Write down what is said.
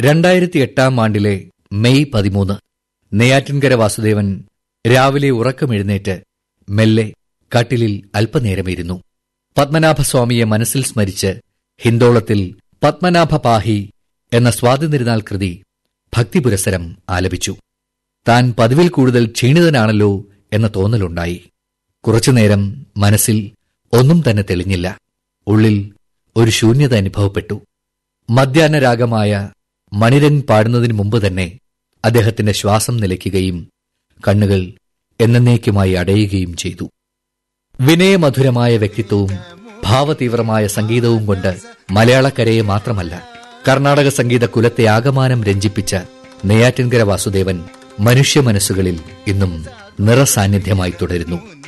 രണ്ടായിരത്തി എട്ടാം ആണ്ടിലെ മെയ് പതിമൂന്ന് നെയ്യാറ്റിൻകര വാസുദേവൻ രാവിലെ ഉറക്കമെഴുന്നേറ്റ് മെല്ലെ കട്ടിലിൽ അല്പനേരമിരുന്നു പത്മനാഭസ്വാമിയെ മനസ്സിൽ സ്മരിച്ച് ഹിന്ദോളത്തിൽ പത്മനാഭ പാഹി എന്ന സ്വാതിനിരുന്നാൾ കൃതി ഭക്തിപുരസരം ആലപിച്ചു താൻ പതിവിൽ കൂടുതൽ ക്ഷീണിതനാണല്ലോ എന്ന തോന്നലുണ്ടായി കുറച്ചുനേരം മനസ്സിൽ ഒന്നും തന്നെ തെളിഞ്ഞില്ല ഉള്ളിൽ ഒരു ശൂന്യത അനുഭവപ്പെട്ടു മധ്യാഹ്ന രാഗമായ മണിരൻ പാടുന്നതിന് മുമ്പ് തന്നെ അദ്ദേഹത്തിന്റെ ശ്വാസം നിലയ്ക്കുകയും കണ്ണുകൾ എന്നേക്കുമായി അടയുകയും ചെയ്തു വിനയമധുരമായ വ്യക്തിത്വവും ഭാവതീവ്രമായ സംഗീതവും കൊണ്ട് മലയാളക്കരയെ മാത്രമല്ല കർണാടക സംഗീത കുലത്തെ ആകമാനം രഞ്ജിപ്പിച്ച നെയ്യാറ്റിൻകര വാസുദേവൻ മനുഷ്യ മനസ്സുകളിൽ ഇന്നും നിറസാന്നിധ്യമായി തുടരുന്നു